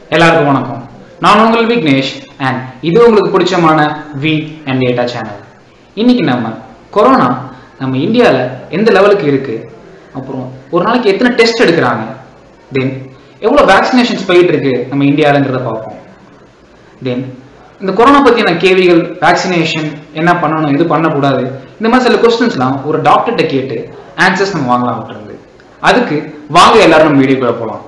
எல்லாருக்கும் வணக்கம் நான் உங்கள் விக்னேஷ் அண்ட் இது உங்களுக்கு பிடிச்சமான வி அண்ட் டேட்டா சேனல் இன்னைக்கு நம்ம கொரோனா நம்ம இந்தியாவில் எந்த லெவலுக்கு இருக்கு அப்புறம் ஒரு நாளைக்கு எத்தனை டெஸ்ட் எடுக்கிறாங்க தென் எவ்வளோ வேக்சினேஷன்ஸ் போயிட்டு இருக்கு நம்ம இந்தியாவிலங்கிறத பார்ப்போம் தென் இந்த கொரோனா பற்றியான கேள்விகள் வேக்சினேஷன் என்ன பண்ணணும் எது பண்ணக்கூடாது இந்த மாதிரி சில கொஸ்டின்ஸ்லாம் ஒரு டாக்டர்கிட்ட கேட்டு ஆன்சர்ஸ் நம்ம வாங்கலாம் விட்டுருந்து அதுக்கு வாங்க எல்லாரும் நம்ம வீடியோக்குள்ள போகலாம்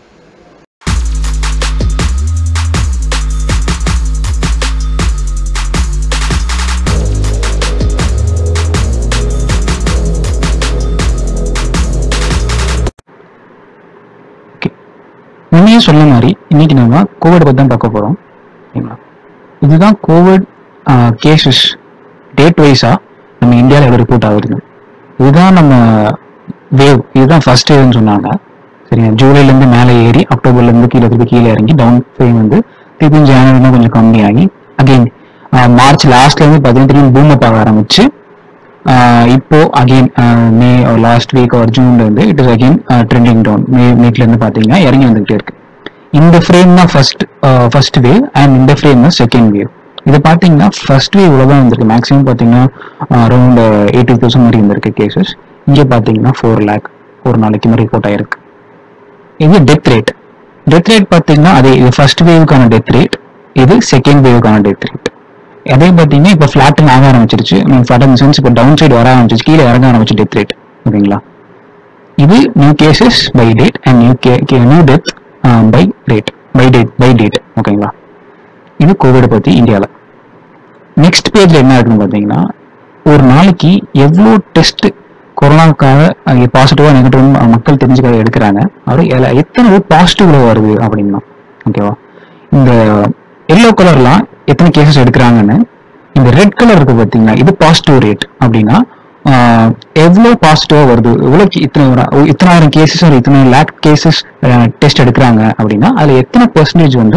ஓகே முன்னையே சொன்ன மாதிரி இன்னைக்கு நம்ம கோவிட் பற்றி தான் பார்க்க போகிறோம் சரிங்களா இதுதான் கோவிட் கேசஸ் டேட் வைஸாக நம்ம இந்தியாவில் எவ்வளோ ரிப்போர்ட் ஆகுது இதுதான் நம்ம வேவ் இதுதான் ஃபர்ஸ்ட் வேவ்னு சொன்னாங்க சரிங்க ஜூலைலேருந்து மேலே ஏறி அக்டோபர்லேருந்து கீழே திருப்பி கீழே இறங்கி டவுன் ஃபேம் வந்து திருப்பி ஜனவரினா கொஞ்சம் கம்மியாகி அகெயின் மார்ச் லாஸ்ட்லேருந்து பார்த்தீங்கன்னா திரும்பி பூமை பார்க்க ஆரம்பிச்சு ஆஹ் இப்போ again May last week or ஜூன்ல இருந்து it is again trending down May மீட்ல இருந்து பாத்தீங்கன்னா இறங்கி வந்துகிட்டே இருக்கு இந்த ஃப்ரேம் தான் ஃபர்ஸ்ட் ஃபர்ஸ்ட் வேவ் அண்ட் இந்த ஃப்ரேம் தான் செகண்ட் வேவ் இது பாத்தீங்கன்னா ஃபர்ஸ்ட் வேவ் தான் வந்திருக்கு மேக்ஸிமம் பாத்தீங்கன்னா அரௌண்ட் எயிட்டி தௌசண்ட் மாதிரி இருந்திருக்கு கேசஸ் இங்கே பாத்தீங்கன்னா ஃபோர் லேக் ஒரு நாளைக்கு மாதிரி ரிப்போர்ட் ஆயிருக்கு இது டெத் ரேட் டெத் ரேட் பாத்தீங்கன்னா அதே இது ஃபர்ஸ்ட் வேவுக்கான டெத் ரேட் இது செகண்ட் வேவுக்கான டெத் ரேட் அதே பார்த்தீங்கன்னா இப்போ ஃபிளாட்டன் ஆக ஆரம்பிச்சிருச்சு மீன் ஃபிளாட் சென்ஸ் இப்போ டவுன் சைடு வர ஆரம்பிச்சிருச்சு கீழே இறங்க ஆரம்பிச்சு டெத் ரேட் ஓகேங்களா இது new cases by date and new கே new death by rate by date by date ஓகேங்களா இது கோவிட் பற்றி இந்தியாவில் நெக்ஸ்ட் பேஜில் என்ன இருக்குன்னு பார்த்தீங்கன்னா ஒரு நாளைக்கு எவ்வளோ டெஸ்ட் கொரோனாவுக்காக பாசிட்டிவாக நெகட்டிவ் மக்கள் தெரிஞ்சுக்க எடுக்கிறாங்க அவர் எத்தனை பேர் பாசிட்டிவ்ல வருது அப்படின்னா ஓகேவா இந்த எல்லோ கலர்லாம் எத்தனை கேசஸ் எடுக்கிறாங்கன்னு இந்த ரெட் கலர் இருக்கு பார்த்தீங்களா இது பாசிட்டிவ் ரேட் அப்படின்னா ஆஹ், எவ்வளோ பாசிட்டிவாக வருது எவ்வளோ கே- இத்தனை ஒரு- இத்தனாயிரம் கேசஸ் ஒரு இத்தனை லேக் கேசஸ் டெஸ்ட் எடுக்கிறாங்க அப்படின்னா அதில் எத்தனை பெர்சன்டேஜ் வந்து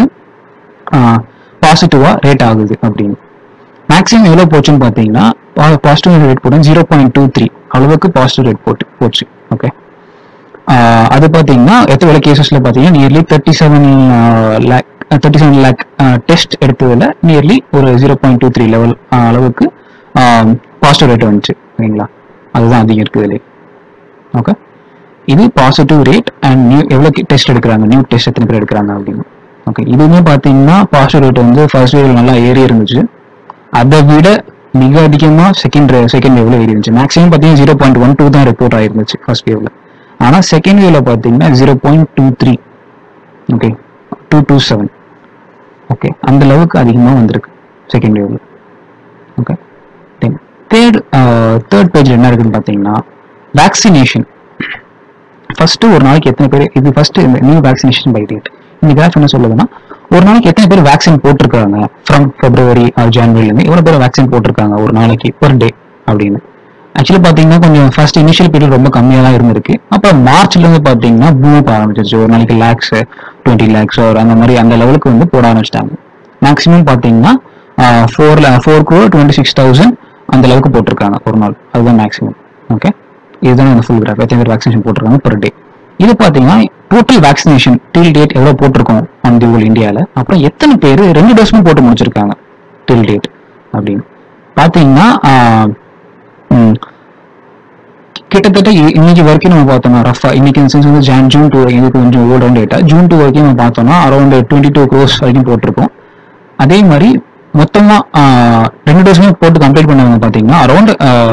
பாசிட்டிவாக ரேட் ஆகுது அப்படின்னு மேக்ஸிமம் எவ்வளோ போச்சுன்னு பார்த்தீங்கன்னா பாசிட்டிவ் ரேட் போட்டு ஜீரோ பாயிண்ட் டூ த்ரீ அளவுக்கு பாசிட்டிவ் ரேட் போட்டு போச்சு ஓகே அது பார்த்தீங்கன்னா எத்தனை கேசஸில் பார்த்தீங்கன்னா nearly thirty seven lakh thirty seven lakh test எடுத்ததில் நியர்லி ஒரு zero point two three level அளவுக்கு பாசிட்டிவ் ரேட் வந்துச்சு ஓகேங்களா அதுதான் அதிகம் இருக்குது ஓகே இது பாசிட்டிவ் ரேட் அண்ட் நியூ எவ்வளோ டெஸ்ட் எடுக்கிறாங்க நியூ டெஸ்ட் எத்தனை பேர் எடுக்கிறாங்க அப்படின்னு ஓகே இதுவுமே பார்த்தீங்கன்னா பாசிட்டிவ் ரேட் வந்து ஃபர்ஸ்ட் வேவ் நல்லா ஏறி இருந்துச்சு அதை விட மிக அதிகமாக செகண்ட் செகண்ட் வேவ்ல ஏறி இருந்துச்சு மேக்ஸிமம் பார்த்தீங்கன்னா ஜீரோ பாயிண்ட் ஒன் டூ தான் ரிப்போர்ட் ஆயிருந்துச்சு ஃபர்ஸ்ட் வேவ்ல ஆனால் செகண்ட் வேவ்ல பார்த்தீங்கன்னா zero point two three okay two two seven okay அந்த அளவுக்கு அதிகமாக வந்திருக்கு செகண்ட் வேவ்ல ஓகே தென் தேர்ட் தேர்ட் பேஜில் என்ன இருக்குன்னு பார்த்தீங்கன்னா வேக்சினேஷன் ஃபர்ஸ்ட் ஒரு நாளைக்கு எத்தனை பேர் இது ஃபர்ஸ்ட் இந்த நியூ வேக்சினேஷன் பை டேட் இந்த கிராஃப் என்ன சொல்லுதுன்னா ஒரு நாளைக்கு எத்தனை பேர் வேக்சின் போட்டிருக்காங்க ஃப்ரம் பிப்ரவரி ஆர் ஜான்வரிலேருந்து எவ்வளோ பேர் வேக்சின் போட்டிருக்காங்க ஒரு நாளைக்கு per டே அப்படின்னு ஆக்சுவலி பார்த்தீங்கன்னா கொஞ்சம் ஃபர்ஸ்ட் இனிஷியல் பீரியட் ரொம்ப கம்மியாக தான் இருந்திருக்கு அப்புறம் மார்ச்லேருந்து பார்த்தீங்கன்னா பூம் ஆரம்பிச்சிருச்சு ஒரு நாளைக்கு லேக்ஸ் டுவெண்ட்டி லேக்ஸ் ஒரு அந்த மாதிரி அந்த லெவலுக்கு வந்து போட ஆரம்பிச்சிட்டாங்க மேக்ஸிமம் பார்த்தீங்கன்னா four four crore twenty six thousand அந்த அளவுக்கு போட்டிருக்காங்க ஒரு நாள் அதுதான் மேக்ஸிமம் ஓகே இதுதான் அந்த ஃபுல் கிராஃப் எத்தனை பேர் வேக்சினேஷன் போட்டிருக்காங்க per டே இது பார்த்தீங்கன்னா டோட்டல் வேக்சினேஷன் டில் டேட் எவ்வளோ போட்டிருக்கோம் ஆன் தி ஹோல் இந்தியாவில் அப்புறம் எத்தனை பேர் ரெண்டு டோஸும் போட்டு முடிச்சிருக்காங்க டில் டேட் அப்படின்னு பார்த்தீங்கன்னா ஆஹ், ம், கிட்டத்தட்ட இ- இன்னைக்கு வரைக்கும் நம்ம பார்த்தோம்னா ரஃபா இன்னைக்கு சென்ஸ் வந்து ஜான் ஜூன் டூ இது கொஞ்சம் ஓல்டு டேட்டா ஜூன் டூ வரைக்கும் நம்ம பார்த்தோம்னா அரௌண்ட் டுவெண்ட்டி டூ க்ரோஸ் வரைக்கும் போட்டிருக்கோம் அதே மாதிரி மொத்தமா ஆஹ், ரெண்டு டோஸுமே போட்டு கம்ப்ளீட் பண்ணவங்க பார்த்தீங்கன்னா around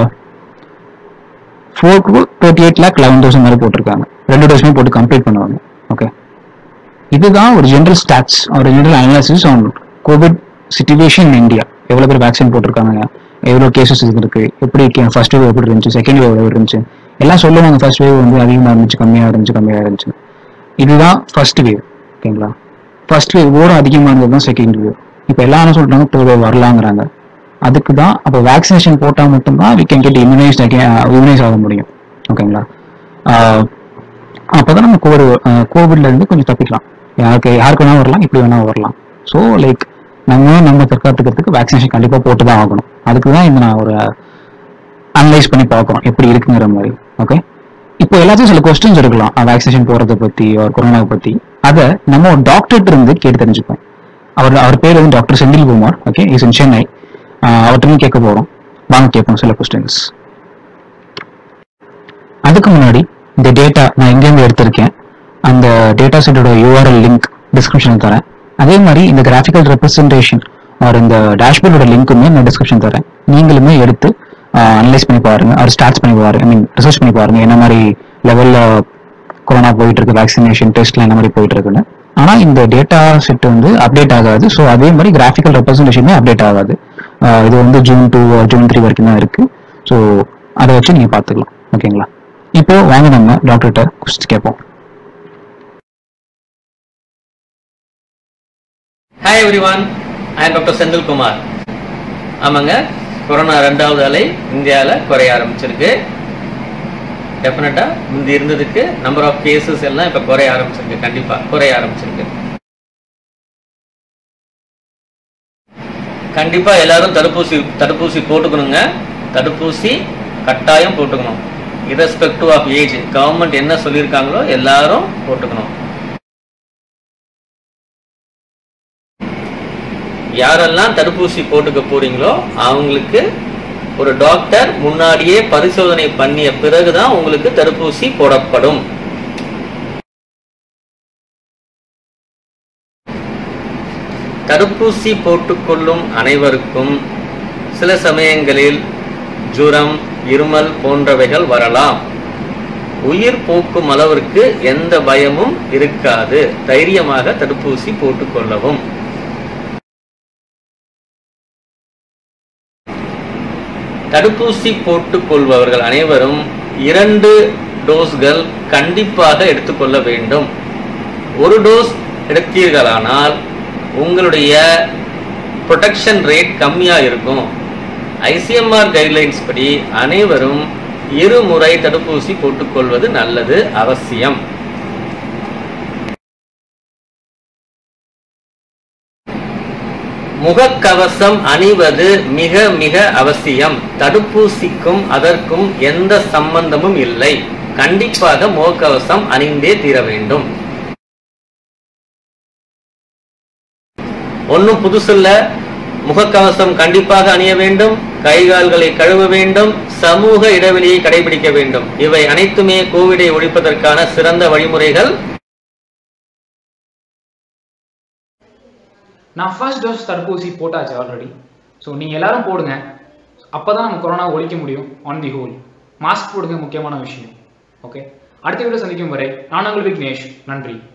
four crore thirty eight lakh eleven thousand மாதிரி போட்டிருக்காங்க ரெண்டு டோஸுமே போட்டு கம்ப்ளீட் பண்ணுவாங்க ஓகே இதுதான் ஒரு ஜென்ரல் ஸ்டாட்ஸ் ஒரு general analysis on covid situation in India எவ்வளோ பேர் வேக்சின் போட்டிருக்காங்க எவ்வளோ கேசஸ் இருக்கு எப்படி ஃபர்ஸ்ட் வேவ் எப்படி இருந்துச்சு செகண்ட் வேவ் எப்படி இருந்துச்சு எல்லாம் சொல்லுவாங்க ஃபர்ஸ்ட் வேவ் வந்து அதிகமாக இருந்துச்சு கம்மியாக இருந்துச்சு கம்மியாக இருந்துச்சு இதுதான் ஃபர்ஸ்ட் வேவ் ஓகேங்களா ஃபர்ஸ்ட் வேவோட அதிகமாக இருந்தது தான் செகண்ட் வேவ் இப்போ எல்லாம் என்ன சொல்றாங்க தேர்ட் வேவ் வரலாங்கிறாங்க அதுக்கு தான் அப்போ வேக்சினேஷன் போட்டால் மட்டும்தான் we can get immunise immunise ஆக முடியும் ஓகேங்களா ஆஹ் அப்பதான் நம்ம கோவிட் கோவிட்ல இருந்து கொஞ்சம் தப்பிக்கலாம் யாருக்கு யாருக்கு வேணா வரலாம் இப்படி வேணா வரலாம் ஸோ லைக் நம்ம நம்ம தற்காத்துக்கிறதுக்கு வேக்சினேஷன் கண்டிப்பா போட்டு தான் ஆகணும் அதுக்கு தான் இந்த நான் ஒரு அனலைஸ் பண்ணி பார்க்குறோம் எப்படி இருக்குங்கிற மாதிரி ஓகே இப்போ எல்லாத்தையும் சில கொஸ்டின்ஸ் இருக்கலாம் வேக்சினேஷன் போறதை பத்தி ஒரு கொரோனாவை பத்தி அதை நம்ம டாக்டர்கிட்ட இருந்து கேட்டு தெரிஞ்சுப்போம் அவர் அவர் பேர் வந்து doctor Senthil Kumar okay is in Chennai அவர்கிட்ட கேட்க போறோம் வாங்க கேட்போம் சில கொஸ்டின்ஸ் அதுக்கு முன்னாடி இந்த டேட்டா நான் எங்கேருந்து எடுத்திருக்கேன் அந்த டேட்டா செட்டோட யூஆர்எல் லிங்க் டிஸ்கிரிப்ஷனில் தரேன் அதே மாதிரி இந்த கிராஃபிக்கல் ரெப்ரஸன்டேஷன் ஆர் இந்த டேஷ்போர்டோட லிங்க்குமே நான் டிஸ்கிரிப்ஷன் தரேன் நீங்களுமே எடுத்து அனலைஸ் பண்ணி பாருங்க ஆர் ஸ்டார்ட்ஸ் பண்ணி பாருங்க ஐ மீன் ரிசர்ச் பண்ணி பாருங்க என்ன மாதிரி லெவல்ல கொரோனா போயிட்டு இருக்கு வேக்சினேஷன் டெஸ்ட்ல என்ன மாதிரி போயிட்டு இருக்குன்னு ஆனா இந்த டேட்டா செட் வந்து அப்டேட் ஆகாது ஸோ அதே மாதிரி கிராஃபிக்கல் ரெப்ரஸன்டேஷனுமே அப்டேட் ஆகாது ஆஹ் இது வந்து ஜூன் டூ ஜூன் த்ரீ வரைக்கும் தான் இருக்கு ஸோ அதை வச்சு நீங்க பார்த்துக்கலாம் ஓகேங்களா இப்போ வாங்க நம்ம டாக்டர்கிட்ட கொஸ்டின் கேட்போம் hi every I doctor Senthilkumar ஆமாங்க கொரோனா ரெண்டாவது அலை இந்தியாவில் குறைய ஆரம்பிச்சிருக்கு டெஃபினட்டாக முந்தி இருந்ததுக்கு நம்பர் ஆஃப் கேசஸ் எல்லாம் இப்போ குறைய ஆரம்பிச்சிருக்கு கண்டிப்பாக குறைய ஆரம்பிச்சிருக்கு கண்டிப்பாக எல்லாரும் தடுப்பூசி தடுப்பூசி போட்டுக்கணுங்க தடுப்பூசி கட்டாயம் போட்டுக்கணும் இரஸ்பெக்டிவ் ஆஃப் ஏஜ் கவர்மெண்ட் என்ன சொல்லியிருக்காங்களோ எல்லாரும் போட்டுக்கணும் யாரெல்லாம் தடுப்பூசி போட்டுக்க போறீங்களோ அவங்களுக்கு ஒரு டாக்டர் முன்னாடியே பரிசோதனை பண்ணிய பிறகுதான் உங்களுக்கு தடுப்பூசி போடப்படும் தடுப்பூசி போட்டுக்கொள்ளும் அனைவருக்கும் சில சமயங்களில் ஜுரம் இருமல் போன்றவைகள் வரலாம் உயிர் போக்கும் அளவிற்கு எந்த பயமும் இருக்காது தைரியமாக தடுப்பூசி போட்டுக்கொள்ளவும் தடுப்பூசி போட்டுக் கொள்பவர்கள் அனைவரும் இரண்டு டோஸ்கள் கண்டிப்பாக எடுத்துக்கொள்ள வேண்டும் ஒரு டோஸ் எடுத்தீர்களானால் உங்களுடைய ப்ரொடெக்ஷன் ரேட் கம்மியா இருக்கும் ஐசிஎம்ஆர் கைட்லைன்ஸ் படி அனைவரும் இருமுறை தடுப்பூசி போட்டுக்கொள்வது நல்லது அவசியம் முகக்கவசம் அணிவது மிக மிக அவசியம் தடுப்பூசிக்கும் அதற்கும் எந்த சம்பந்தமும் இல்லை கண்டிப்பாக முகக்கவசம் அணிந்தே தீர வேண்டும் ஒன்னும் புதுசில்ல முகக்கவசம் கண்டிப்பாக அணிய வேண்டும் கை கால்களை கழுவ வேண்டும் சமூக இடைவெளியை கடைபிடிக்க வேண்டும் இவை அனைத்துமே கோவிடை ஒழிப்பதற்கான சிறந்த வழிமுறைகள் நான் ஃபர்ஸ்ட் டோஸ் தடுப்பூசி போட்டாச்சு ஆல்ரெடி ஸோ நீங்கள் எல்லாரும் போடுங்க அப்போ தான் நம்ம கொரோனா ஒழிக்க முடியும் ஆன் தி ஹோல் மாஸ்க் போடுங்க முக்கியமான விஷயம் ஓகே அடுத்த வீடியோ சந்திக்கும் வரை நான் உங்கள் விக்னேஷ் நன்றி